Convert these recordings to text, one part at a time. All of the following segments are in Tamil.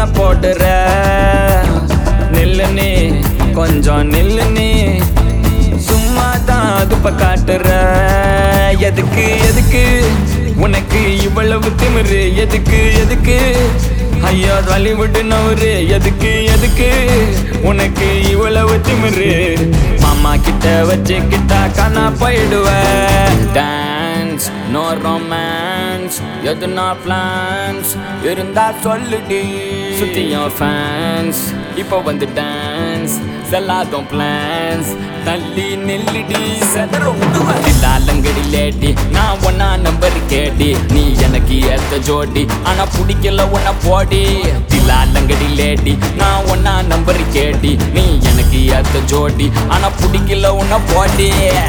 தானே போடுற நில்லு நீ கொஞ்சம் நில்லு நீ சும்மா தான் அதுப்ப காட்டுற எதுக்கு எதுக்கு உனக்கு இவ்வளவு திமிரு எதுக்கு எதுக்கு ஐயோ வலிவிட்டு நவரு எதுக்கு எதுக்கு உனக்கு இவ்வளவு திமிரு மாமா கிட்ட வச்சுக்கிட்டா காணா போயிடுவ டான்ஸ் நோ ரொமான்ஸ் எதுனா பிளான்ஸ் இருந்தா சொல்லுடி சுத்தியும் ஃபேன்ஸ் இப்போ வந்து டான்ஸ் செல்லாதும் பிளான்ஸ் தள்ளி நில்லுடி செதற விடுவாலங்கடி லேடி நான் ஒன்னா நம்பர் கேடி நீ எனக்கு ஏத்த ஜோடி ஆனா பிடிக்கல உன்ன போடி தில்லாலங்கடி லேடி நான் ஒன்னா நம்பர் கேடி நீ எனக்கு ஏத்த ஜோடி ஆனா பிடிக்கல உன்ன போடி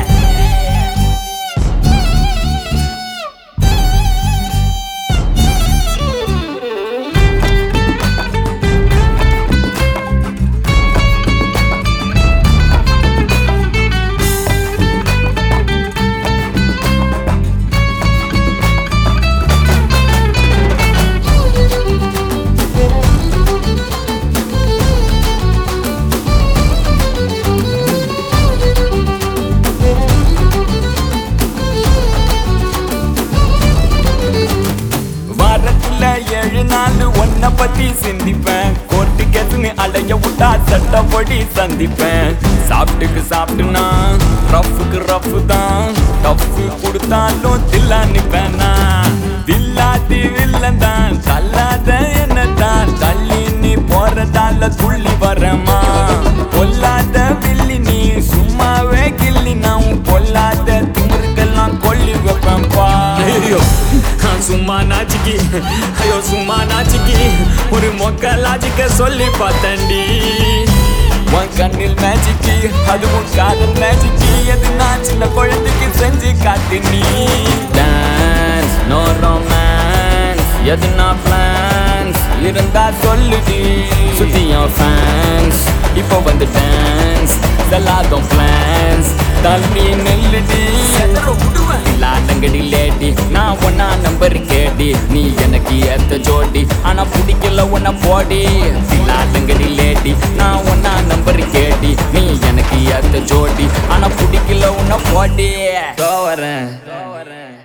வாரத்துல ஏழு நாள் ஒன்ன பத்தி சிந்திப்பேன் கோர்ட்டு கேசுன்னு அலைய விட்டா சட்டப்படி சந்திப்பேன் சாப்பிட்டுக்கு சாப்பிட்டுனா ரஃப்புக்கு ரஃப்பு தான் டஃப்பு கொடுத்தாலும் தில்லா நிப்பேனா வில்லாதி வில்லன் தான் தள்ளாத என்ன தான் தள்ளி நீ போறதால துள்ளி வரமா பொல்லாத வில்லி நீ சும்மாவே கிள்ளி நான் பொல்லாத திமிருக்கெல்லாம் கொல்லி வைப்பேன்பா ஐயோ சும்மா நாச்சிக்கி ஐயோ சும்மா நாச்சிக்கி ஒரு மொக்க லாஜிக்க சொல்லி பார்த்தண்டி உன் கண்ணில் மேஜிக்கி அதுவும் காதல் மேஜிக்கி எது நான் சின்ன குழந்தைக்கு செஞ்சு காட்டு நீ டான்ஸ் நோ ரொமான்ஸ் எதுனா பிளான்ஸ் இருந்தா சொல்லுடி சுத்தியும் ஃபேன்ஸ் இப்போ வந்து டான்ஸ் செல்லாதும் பிளான்ஸ் தள்ளி நெல்லுடி லாண்டங்கடி லேடி நான் ஒன்னா நம்பர் கேடி நீ எனக்கு ஏத்த ஜோடி ஆனா பிடிக்கல உன்ன போடி லாண்டங்கடி லேடி நான் ஒன்னா நம்பர் கேடி நீ எனக்கு ஏத்த ஜோடி ஆனா பிடிக்கல உன்ன போடி வரேன் வரேன்